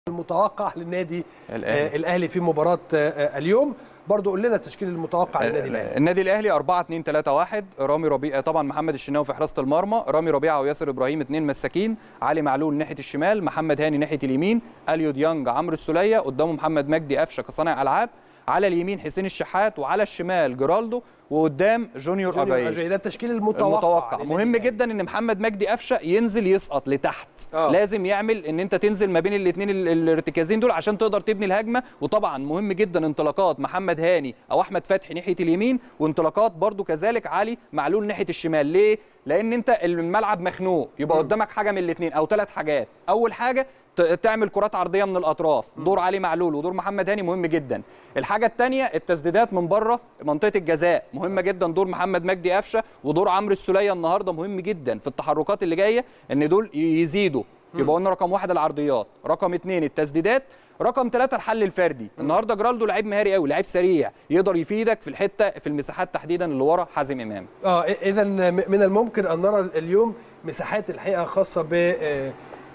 المتوقع للنادي الأهلي. آه الاهلي في مباراه آه اليوم برضو قول لنا التشكيل المتوقع للنادي الاهلي النادي الاهلي 4 2 3 1 رامي ربيع طبعا محمد الشناوي في حراسه المرمى رامي ربيعه وياسر ابراهيم اثنين مساكين علي معلول ناحيه الشمال محمد هاني ناحيه اليمين اليو ديانج عمرو السوليه قدامه محمد مجدي قفشه كصانع العاب على اليمين حسين الشحات وعلى الشمال جيرالدو وقدام جونيور, جونيور اجاي أجاي ده التشكيل المتوقع المتوقع للنادي مهم الأهلي. جدا ان محمد مجدي قفشه ينزل يسقط لتحت آه. لازم يعمل ان انت تنزل ما بين الاثنين الارتكازين دول عشان تقدر تبني الهجمه وطبعا مهم جدا انطلاقات محمد هاني او احمد فتحي ناحيه اليمين وانطلاقات برضو كذلك علي معلول ناحيه الشمال ليه لان انت الملعب مخنوق يبقى قدامك حاجه من الاثنين او ثلاث حاجات اول حاجه ت- تعمل كرات عرضيه من الاطراف دور علي معلول ودور محمد هاني مهم جدا الحاجه الثانيه التسديدات من بره منطقه الجزاء مهمه جدا دور محمد مجدي قفشه ودور عمرو السوليه النهارده مهم جدا في التحركات اللي جايه ان دول يزيدوا يبقى قلنا رقم واحد العرضيات رقم اثنين التسديدات رقم ثلاثة الحل الفردي النهارده جرالدو لعيب مهاري قوي لعيب سريع يقدر يفيدك في الحته في المساحات تحديدا اللي ورا حازم امام اه اذا من الممكن ان نرى اليوم مساحات الحقيقه خاصه ب آه،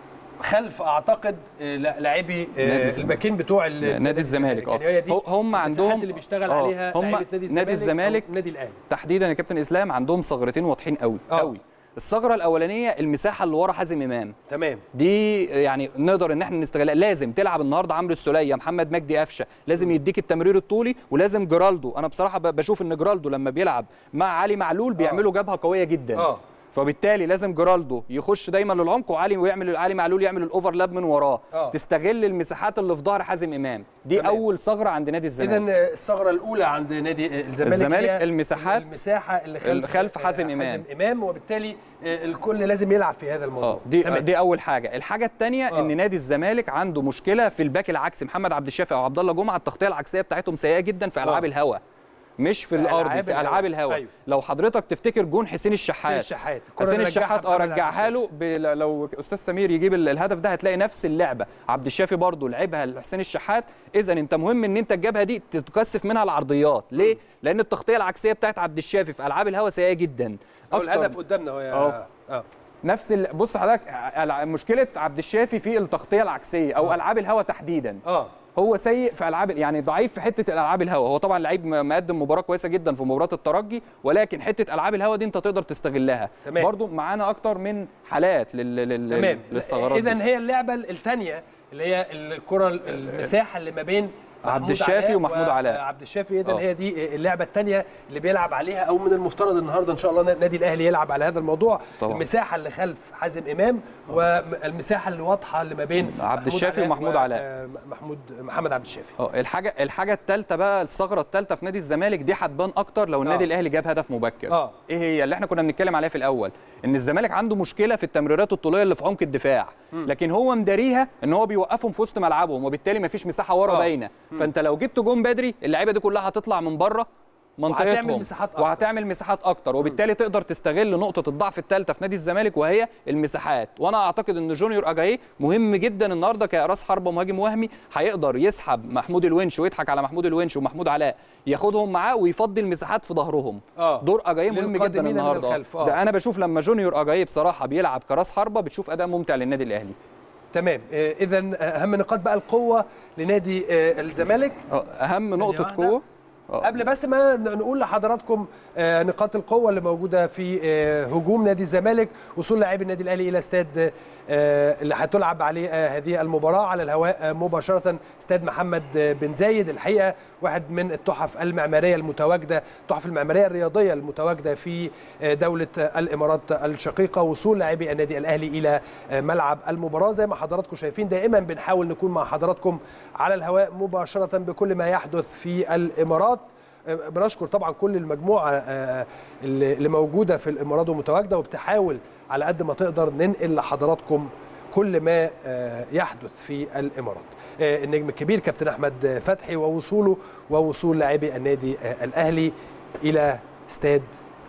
خلف اعتقد آه، لاعبي نادي آه، الزمالك. الباكين بتوع ال- نادي الزمالك يعني هي دي اه هم المساحات عندهم اللي بيشتغل آه، عليها هم لعيبة نادي الزمالك نادي الزمالك أو النادي الاهلي تحديدا يا كابتن اسلام عندهم ثغرتين واضحين قوي آه. قوي الثغره الاولانيه المساحه اللي ورا حازم امام تمام دي يعني نقدر ان احنا نستغلها لازم تلعب النهارده عمرو السوليه محمد مجدي قفشه لازم يديك التمرير الطولي ولازم جرالدو انا بصراحه ب- بشوف ان جرالدو لما بيلعب مع علي معلول بيعملوا جبهه قويه جدا اه فبالتالي لازم جرالدو يخش دايما للعمق وعلي ويعمل علي معلول يعمل الاوفرلاب من وراه آه. تستغل المساحات اللي في ظهر حازم امام دي تمام. اول ثغره عند نادي الزمالك اذا الثغره الاولى عند نادي الزمالك الزمالك هي المساحات المساحه اللي خلف, اللي خلف حازم آه، إمام. حازم امام وبالتالي آه، الكل لازم يلعب في هذا الموضوع اه دي تمام. دي اول حاجه الحاجه الثانيه آه. ان نادي الزمالك عنده مشكله في الباك العكسي محمد عبد الشافي او عبد الله جمعه التغطيه العكسيه بتاعتهم سيئه جدا في العاب آه. الهوا مش في, في الارض ألعاب في الهوا. العاب الهوا أيوة. لو حضرتك تفتكر جون حسين الشحات حسين الشحات. الكرة حسين اللي رجعها الشحات اه محمد عبد رجعها له ب... لو استاذ سمير يجيب ال- الهدف ده هتلاقي نفس اللعبه عبد الشافي برضه لعبها لحسين الشحات اذا انت مهم ان انت الجبهه دي تتكثف منها العرضيات ليه لان التغطيه العكسيه بتاعت عبد الشافي في العاب الهوا سيئه جدا او أكتر- الهدف قدامنا اهو يا أهو. اه نفس ال... بص حضرتك الع- مشكله عبد الشافي في التغطيه العكسيه او العاب الهوا تحديدا اه هو سيء في العاب يعني ضعيف في حته الالعاب الهوا هو طبعا لعيب م- مقدم مباراه كويسه جدا في مباراه الترجي ولكن حته العاب الهوا دي انت تقدر تستغلها تمام. برضو معانا اكتر من حالات لل... لل... تمام للثغرات اذا دي. هي اللعبه الثانيه اللي هي الكره المساحه اللي ما بين عبد محمود الشافي علاء ومحمود علاء. عبد الشافي اذا آه. هي دي اللعبه الثانيه اللي بيلعب عليها او من المفترض النهارده ان شاء الله النادي الاهلي يلعب على هذا الموضوع طبعا. المساحه اللي خلف حازم امام والمساحه اللي واضحه اللي ما بين عبد محمود الشافي علاء ومحمود و- علاء. آه، محمود محمد عبد الشافي اه الحاجه الحاجه الثالثه بقى الثغره الثالثه في نادي الزمالك دي هتبان اكتر لو النادي آه. الاهلي جاب هدف مبكر آه. ايه هي اللي احنا كنا بنتكلم عليها في الاول ان الزمالك عنده مشكله في التمريرات الطوليه اللي في عمق الدفاع لكن هو مداريها ان هو بيوقفهم في وسط ملعبهم وبالتالي مفيش مساحه ورا آه. باينه فانت لو جبت جون بدري اللعيبه دي كلها هتطلع من بره منطقتهم وهتعمل مساحات أكتر. وهتعمل مساحات اكتر وبالتالي تقدر تستغل نقطه الضعف الثالثه في نادي الزمالك وهي المساحات وانا اعتقد ان جونيور اجاي مهم جدا النهارده كراس حربه مهاجم وهمي هيقدر يسحب محمود الونش ويضحك على محمود الونش ومحمود علاء ياخدهم معاه ويفضي المساحات في ظهرهم آه. دور اجاي مهم جدا للقادمين من النهارده الخلف، آه. ده انا بشوف لما جونيور اجاي بصراحه بيلعب كراس حربه بتشوف اداء ممتع للنادي الاهلي تمام اذا اهم نقاط بقى القوه لنادي آه، الزمالك آه، اهم نقطه واحدة. قوه آه. قبل بس ما ن- نقول لحضراتكم آه، نقاط القوه اللي موجوده في آه، هجوم نادي الزمالك وصول لاعبي النادي الاهلي الى استاد آه، اللي هتلعب عليه آه، هذه المباراه على الهواء آه، مباشره استاد محمد آه، بن زايد الحقيقه واحد من التحف المعماريه المتواجده التحف المعماريه الرياضيه المتواجده في آه، دوله آه، الامارات الشقيقه وصول لاعبي النادي الاهلي الى آه، ملعب المباراه زي ما حضراتكم شايفين دائما بنحاول نكون مع حضراتكم على الهواء مباشره بكل ما يحدث في الامارات بنشكر طبعا كل المجموعه آه، اللي اللي موجوده في الامارات ومتواجده وبتحاول على قد ما تقدر ننقل لحضراتكم كل ما آه، يحدث في الامارات آه، النجم الكبير كابتن احمد فتحي ووصوله ووصول لاعبي النادي آه، الاهلي الى استاد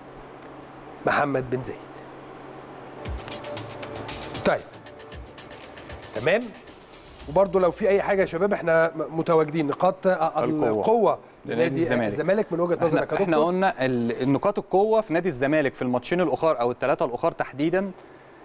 محمد بن زايد طيب تمام وبرضه لو في اي حاجه يا شباب احنا م- متواجدين نقاط آه، القوة. القوه لنادي لنادي الزمالك. الزمالك من وجهه نظرك احنا, يا احنا دكتور قلنا ال- النقاط القوه في نادي الزمالك في الماتشين الاخر او الثلاثه الاخر تحديدا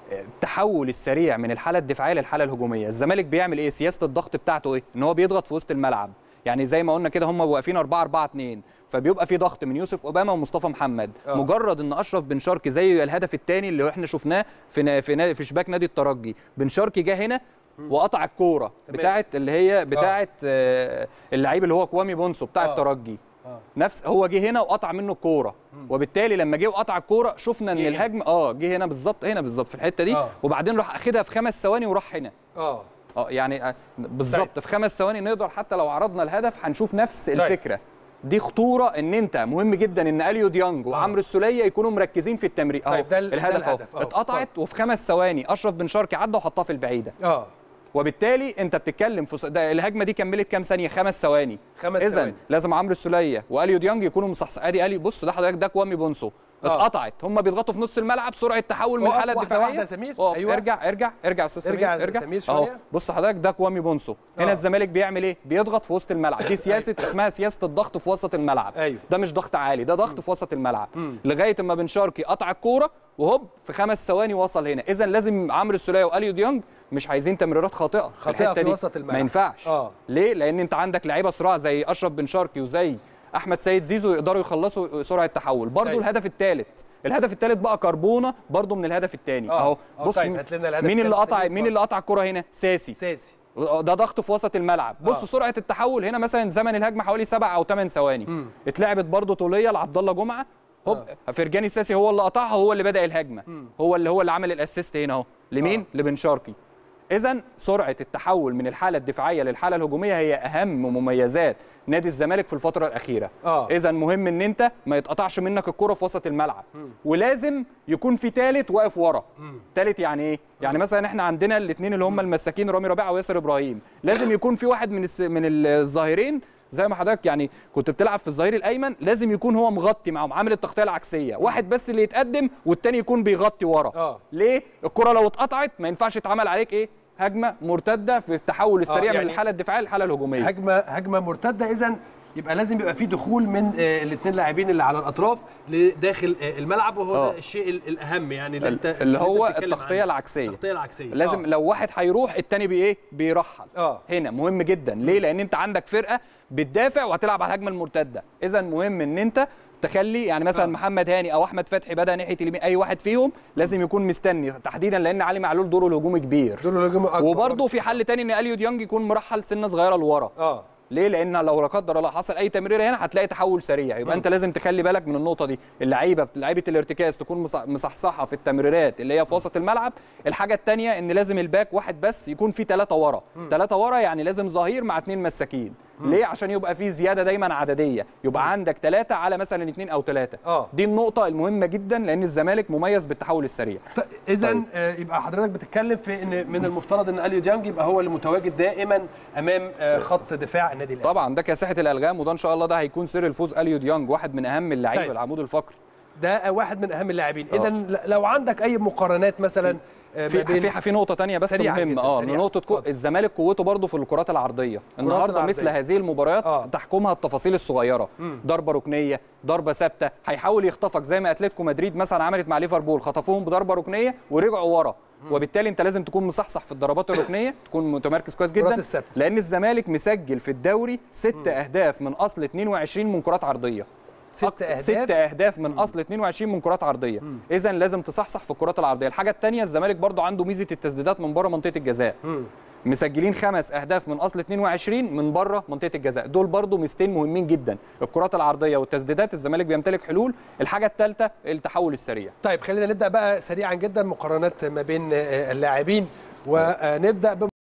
التحول السريع من الحاله الدفاعيه للحاله الهجوميه الزمالك بيعمل ايه سياسه الضغط بتاعته ايه ان هو بيضغط في وسط الملعب يعني زي ما قلنا كده هم واقفين 4 4 2 فبيبقى في ضغط من يوسف اوباما ومصطفى محمد آه. أوه. مجرد ان اشرف بن شرقي زي الهدف الثاني اللي احنا شفناه في نا- في, نا- في شباك نادي الترجي بن شرقي جه هنا وقطع الكوره تمام. بتاعه اللي هي بتاعه آه اللعيب اللي هو كوامي بونسو بتاع آه. الترجي آه. نفس هو جه هنا وقطع منه الكوره وبالتالي لما جه وقطع الكوره شفنا ان جه هنا. الهجمه اه جه هنا بالظبط هنا بالظبط في الحته دي آه. وبعدين راح اخدها في خمس ثواني وراح هنا اه اه يعني آه، بالظبط في خمس ثواني نقدر حتى لو عرضنا الهدف هنشوف نفس طيب. الفكره دي خطوره ان انت مهم جدا ان اليو ديانج وعمرو السوليه يكونوا مركزين في التمرير اهو طيب ده ال- ده الهدف اهو الهدف، أهو. اتقطعت وفي خمس ثواني اشرف بن شرقي عدى وحطها في البعيده اه وبالتالي انت بتتكلم في ص- ده الهجمه دي كملت كام ثانيه خمس ثواني خمس اذا ثواني. لازم عمرو السوليه واليو ديانج يكونوا مصحصح ادي اليو بص ده حضرتك ده كوامي بونسو آه. اتقطعت هم بيضغطوا في نص الملعب سرعه تحول من اقف الحاله واحدة الدفاعيه واحدة يا سمير. اقف أيوة. ارجع ارجع ارجع يا استاذ سمير ارجع يا ارجع سمير اهو شوية. بص حضرتك ده كوامي بونسو هنا آه. الزمالك بيعمل ايه بيضغط في وسط الملعب دي سياسه اسمها سياسه الضغط في وسط الملعب أيوة. ده مش ضغط عالي ده ضغط في وسط الملعب مم. لغايه اما بن شرقي قطع الكوره وهوب في خمس ثواني وصل هنا اذا لازم عمرو السوليه واليو ديانج مش عايزين تمريرات خاطئه في خاطئة الحته في دي وسط الملعب. ما ينفعش آه. ليه لان انت عندك لعيبه صراع زي اشرف بن شرقي وزي احمد سيد زيزو يقدروا يخلصوا سرعه تحول برضو أيوة. الهدف الثالث الهدف الثالث بقى كربونه برضو من الهدف الثاني آه. اهو آه، بص طيب، هات لنا الهدف مين اللي التالت قطع سمير، مين اتفضل. اللي قطع الكره هنا ساسي ساسي ده ضغط في وسط الملعب بص آه. سرعه التحول هنا مثلا زمن الهجمه حوالي سبع او ثمان ثواني مم. اتلعبت برضو طوليه لعبد الله جمعه هوب فرجاني ساسي هو اللي قطعها هو اللي بدا الهجمه مم. هو اللي هو اللي عمل الاسيست هنا اهو لمين آه. لبن شرقي اذا سرعه التحول من الحاله الدفاعيه للحاله الهجوميه هي اهم مميزات نادي الزمالك في الفتره الاخيره آه. اذا مهم ان انت ما يتقطعش منك الكره في وسط الملعب ولازم يكون في ثالث واقف ورا ثالث يعني ايه يعني مثلا احنا عندنا الاثنين اللي هم المساكين رامي ربيعه وياسر ابراهيم لازم يكون في واحد من الس... من الظاهرين زي ما حضرتك يعني كنت بتلعب في الظهير الايمن لازم يكون هو مغطي معاهم عامل التغطيه العكسيه واحد بس اللي يتقدم والتاني يكون بيغطي ورا آه. ليه الكره لو اتقطعت ما ينفعش يتعمل عليك ايه هجمه مرتده في التحول السريع يعني من الحاله الدفاعيه للحاله الهجوميه هجمه هجمه مرتده اذا يبقى لازم يبقى في دخول من الاثنين لاعبين اللي على الاطراف لداخل آه، الملعب وهو آه. ده الشيء ال- الاهم يعني اللي انت اللي أنت هو بتتكلم التغطيه عنه. العكسيه التغطيه العكسيه لازم آه. لو واحد هيروح التاني بايه بيرحل اه هنا مهم جدا ليه لان انت عندك فرقه بتدافع وهتلعب على الهجمه المرتده اذا مهم ان انت تخلي يعني مثلا آه. محمد هاني او احمد فتحي بدا ناحيه اليمين اي واحد فيهم لازم يكون مستني تحديدا لان علي معلول دوره الهجومي كبير دور الهجوم أكبر. وبرضه في حل تاني ان اليو ديانج يكون مرحل سنه صغيره لورا اه ليه لان لو لا قدر الله حصل اي تمريره هنا هتلاقي تحول سريع يبقى انت لازم تخلي بالك من النقطه دي اللعيبه لعيبه الارتكاز تكون مص- مصحصحه في التمريرات اللي هي في وسط الملعب الحاجه الثانيه ان لازم الباك واحد بس يكون في ثلاثه ورا ثلاثه ورا يعني لازم ظهير مع اثنين مساكين ليه عشان يبقى في زياده دايما عدديه يبقى عندك ثلاثه على مثلا اثنين او ثلاثه آه. دي النقطه المهمه جدا لان الزمالك مميز بالتحول السريع اذا طيب. آه، يبقى حضرتك بتتكلم في ان من المفترض ان اليو ديانج يبقى هو اللي متواجد دائما امام آه، خط دفاع النادي الاهلي طبعا ده كاسحه الالغام وده ان شاء الله ده هيكون سر الفوز اليو ديانج واحد من اهم اللعيبه طيب. العمود الفقري ده واحد من اهم اللاعبين آه. اذا لو عندك اي مقارنات مثلا آه، ما في بين في في نقطة تانية بس سريعاً مهمة جداً، اه سريعاً. نقطة كو اتفضل. الزمالك قوته برضه في الكرات العرضية النهارده مثل العرضية. هذه المباريات آه. تحكمها التفاصيل الصغيرة ضربة ركنية ضربة ثابتة هيحاول يخطفك زي ما اتلتيكو مدريد مثلا عملت مع ليفربول خطفوهم بضربة ركنية ورجعوا ورا وبالتالي انت لازم تكون مصحصح في الضربات الركنيه تكون متمركز كويس الكرات جدا الثابتة. لان الزمالك مسجل في الدوري ست اهداف من اصل 22 من كرات عرضيه ست أك- اهداف ست اهداف من اصل 22 من كرات عرضيه اذا لازم تصحصح في الكرات العرضيه الحاجه الثانيه الزمالك برضو عنده ميزه التسديدات من بره منطقه الجزاء مم. مسجلين خمس اهداف من اصل 22 من بره منطقه الجزاء دول برضو ميزتين مهمين جدا الكرات العرضيه والتسديدات الزمالك بيمتلك حلول الحاجه الثالثه التحول السريع طيب خلينا نبدا بقى سريعا جدا مقارنات ما بين آه، اللاعبين ونبدا